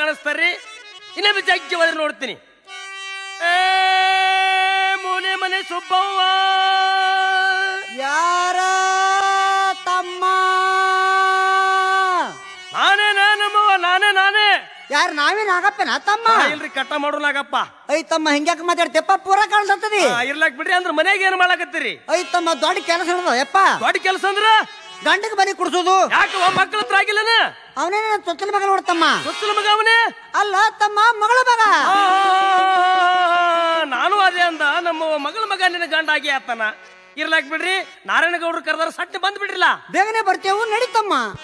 ಕಾಣಿಸ್ತಾರ್ರಿ ಇನ್ನೊಮ್ಮೆ ಜಗ್ಗಿ ಹೋದ್ರೆ ನೋಡ್ತೀನಿ ಏ ಮೂಲೆ ಮನೆ ಸುಬ್ಬವ್ವ ಯಾರ ತಮ್ಮ ನಾನೇ ನಾನಮ್ಮವ್ವ ನಾನೇ ನಾನೇ ಯಾರ ನಾವೇ ನಾಗಪ್ಪನ ತಮ್ಮ ಆ, ಇಲ್ರಿ ಕಟ್ಟ ಮಾಡು ನಾಗಪ್ಪ ಐ ತಮ್ಮ ಹಿಂಗ್ಯಾಕ ಮಾತಾಡ್ತೆಪ್ಪ ಪೂರ ಕಾಣಿಸ್ತದಿ ಆ, ಇರ್ಲಾಕ್ ಬಿಡ್ರಿ ಅಂದ್ರ ಮನ್ಯಾಗ ಏನ್ ಮಾಡಾಕತ್ತೀರಿ ಐ ತಮ್ಮ ದೊಡ್ಡ ಕೆಲಸ ಹಿಡ್ದ ಯಪ್ಪ ದೊಡ್ಡ ಕೆಲಸ ಅಂದ್ರ ಗಂಡಗೆ ಬನಿ ಕುಡ್ಸೋದು ಯಾಕೆ ಮಕ್ಕಳ ಹತ್ರ ಆಗಿಲ್ಲನ ಅವನೇನ ತೊತ್ತಲ ಮಗ ನೋಡ್ತಮ್ಮ ಗೊತ್ತಿಲ್ಲ ಮಗ ಅವನೇ ಅಲ್ಲ ತಮ್ಮ ಮಗಳ ಮಗ ಆ, ನಾನು ಅದೇ ಅಂದ ನಮ್ಮ ಮಗಳ ಮಗ ನಿನ್ನ ಗಂಡ ಆಗಿ ಆತನ ಇರ್ಲಾಕ್ ಬಿಡ್ರಿ ನಾರಾಯಣ ಗೌಡ್ರು ಕರೆದಾರ ಸಟ್ಟಿ ಬಂದ್ ಬಿಡ್ರಿಲ್ಲ ಬೇಗನೆ ಬರ್ತೇವು ನಡೀತಮ್ಮ